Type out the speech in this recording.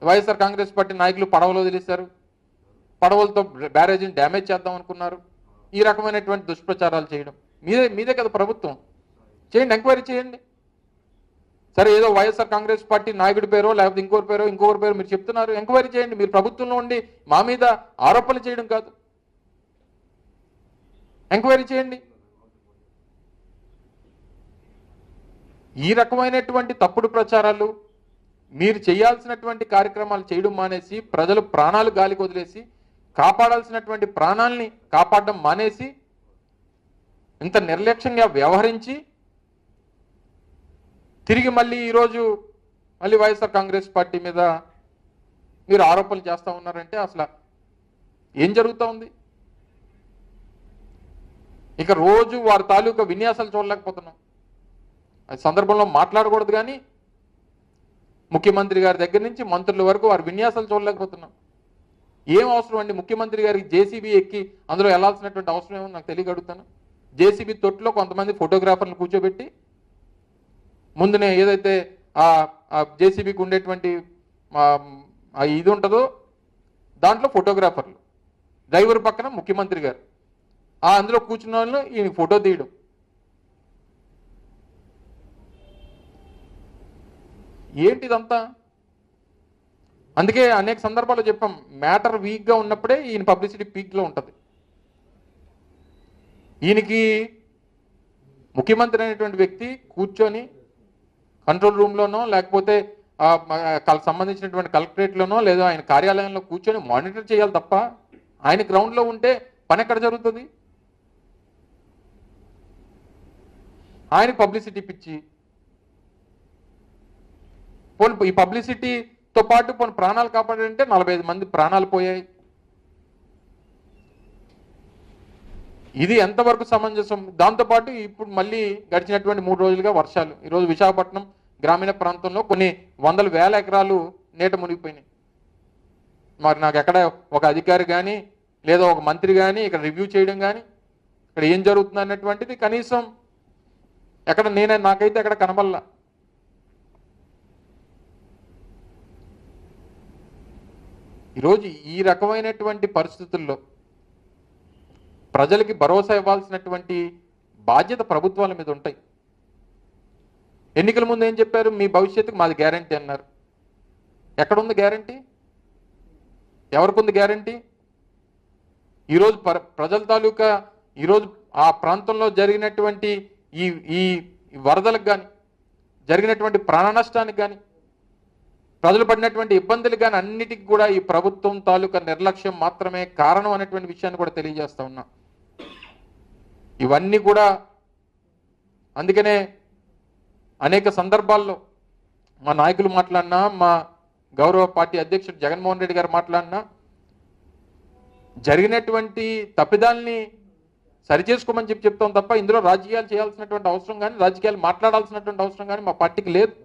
YSR Congress party నాయకులు పడవలు వదిలేశారు పడవలతో బ్యారేజీని డ్యామేజ్ చేద్దాం అనుకున్నారు ఈ రకమైనటువంటి దుష్ప్రచారాలు చేయడం మీదే మీదే కదా ప్రభుత్వం చేయండి ఎంక్వైరీ చేయండి సరే ఏదో వైఎస్ఆర్ కాంగ్రెస్ పార్టీ నాయకుడి పేరో లేకపోతే ఇంకోరి పేరో ఇంకొకరి పేరో మీరు చెప్తున్నారు ఎంక్వైరీ చేయండి మీరు ప్రభుత్వంలో ఉండి మా మీద ఆరోపణలు చేయడం కాదు ఎంక్వైరీ చేయండి ఈ రకమైనటువంటి తప్పుడు ప్రచారాలు మీరు చేయాల్సినటువంటి కార్యక్రమాలు చేయడం మానేసి ప్రజలు ప్రాణాలు గాలికి వదిలేసి కాపాడాల్సినటువంటి ప్రాణాల్ని కాపాడడం మానేసి ఇంత నిర్లక్ష్యంగా వ్యవహరించి తిరిగి మళ్ళీ ఈరోజు మళ్ళీ వైఎస్ఆర్ కాంగ్రెస్ పార్టీ మీద మీరు ఆరోపణలు చేస్తూ ఉన్నారంటే అసలు ఏం జరుగుతూ ఉంది ఇక రోజు వారి తాలూకా విన్యాసాలు చూడలేకపోతున్నాం అది సందర్భంలో మాట్లాడకూడదు కానీ ముఖ్యమంత్రి గారి దగ్గర నుంచి మంత్రుల వరకు వారి విన్యాసాలు చూడలేకపోతున్నాం ఏం అవసరం అండి ముఖ్యమంత్రి గారికి జేసీబీ ఎక్కి అందులో వెళ్ళాల్సినటువంటి అవసరం ఏమో నాకు తెలియక అడుగుతాను జేసీబీ తొట్టులో కొంతమంది ఫోటోగ్రాఫర్లు కూర్చోబెట్టి ముందునే ఏదైతే ఆ జేసీబీకి ఉండేటువంటి ఆ, ఆ ఇది ఉంటుందో దాంట్లో ఫోటోగ్రాఫర్లు డ్రైవర్ పక్కన ముఖ్యమంత్రి గారు ఆ అందులో కూర్చున్న వాళ్ళు ఈయన ఫోటో తీయడం ఏంటిదంతా అందుకే అనేక సందర్భాల్లో చెప్పాం మ్యాటర్ వీక్గా ఉన్నప్పుడే ఈయన పబ్లిసిటీ పీక్లో ఉంటుంది ఈయనకి ముఖ్యమంత్రి అనేటువంటి వ్యక్తి కూర్చొని కంట్రోల్ రూమ్లోనో లేకపోతే ఆ, మ- కల్- సంబంధించినటువంటి కలెక్టరేట్లోనో లేదా ఆయన కార్యాలయంలో కూర్చొని మానిటర్ చేయాలి తప్ప ఆయన గ్రౌండ్లో ఉంటే పని ఎక్కడ జరుగుతుంది ఆయన పబ్లిసిటీ పిచ్చి పోనీ ఈ పబ్లిసిటీతో పాటు పోనీ ప్రాణాలు కాపాడారంటే నలభై ఐదు మంది ప్రాణాలు పోయాయి ఇది ఎంతవరకు సమంజసం దాంతోపాటు ఇప్పుడు మళ్ళీ గడిచినటువంటి మూడు రోజులుగా వర్షాలు ఈరోజు విశాఖపట్నం గ్రామీణ ప్రాంతంలో కొన్ని వందల వేల ఎకరాలు నీట మునిగిపోయినాయి మరి నాకు ఎక్కడ ఒక అధికారి కానీ లేదా ఒక మంత్రి కానీ ఇక్కడ రివ్యూ చేయడం కానీ ఇక్కడ ఏం జరుగుతుంది అన్నటువంటిది కనీసం ఎక్కడ నేనే నాకైతే ఎక్కడ కనబల్లా ఈరోజు ఈ రకమైనటువంటి పరిస్థితుల్లో ప్రజలకి భరోసా ఇవ్వాల్సినటువంటి బాధ్యత ప్రభుత్వాల మీద ఉంటాయి ఎన్నికల ముందు ఏం చెప్పారు మీ భవిష్యత్తుకు మాది గ్యారంటీ అన్నారు ఎక్కడుంది గ్యారంటీ ఎవరికి ఉంది గ్యారంటీ ఈరోజు పర ప్రజల తాలూకా ఈరోజు ఆ ప్రాంతంలో జరిగినటువంటి ఈ ఈ వరదలకు కానీ జరిగినటువంటి ప్రాణ నష్టానికి కానీ ప్రజలు పడినటువంటి ఇబ్బందులు కానీ అన్నిటికీ కూడా ఈ ప్రభుత్వం తాలూకా నిర్లక్ష్యం మాత్రమే కారణం అనేటువంటి విషయాన్ని కూడా తెలియజేస్తా ఉన్నా ఇవన్నీ కూడా అందుకనే అనేక సందర్భాల్లో మా నాయకులు మాట్లాడినా మా గౌరవ పార్టీ అధ్యక్షుడు జగన్మోహన్ రెడ్డి గారు మాట్లాడినా జరిగినటువంటి తప్పిదాల్ని సరిచేసుకోమని చెప్పి చెప్తాం తప్ప ఇందులో రాజకీయాలు చేయాల్సినటువంటి అవసరం కానీ రాజకీయాలు మాట్లాడాల్సినటువంటి అవసరం కానీ మా పార్టీకి లేదు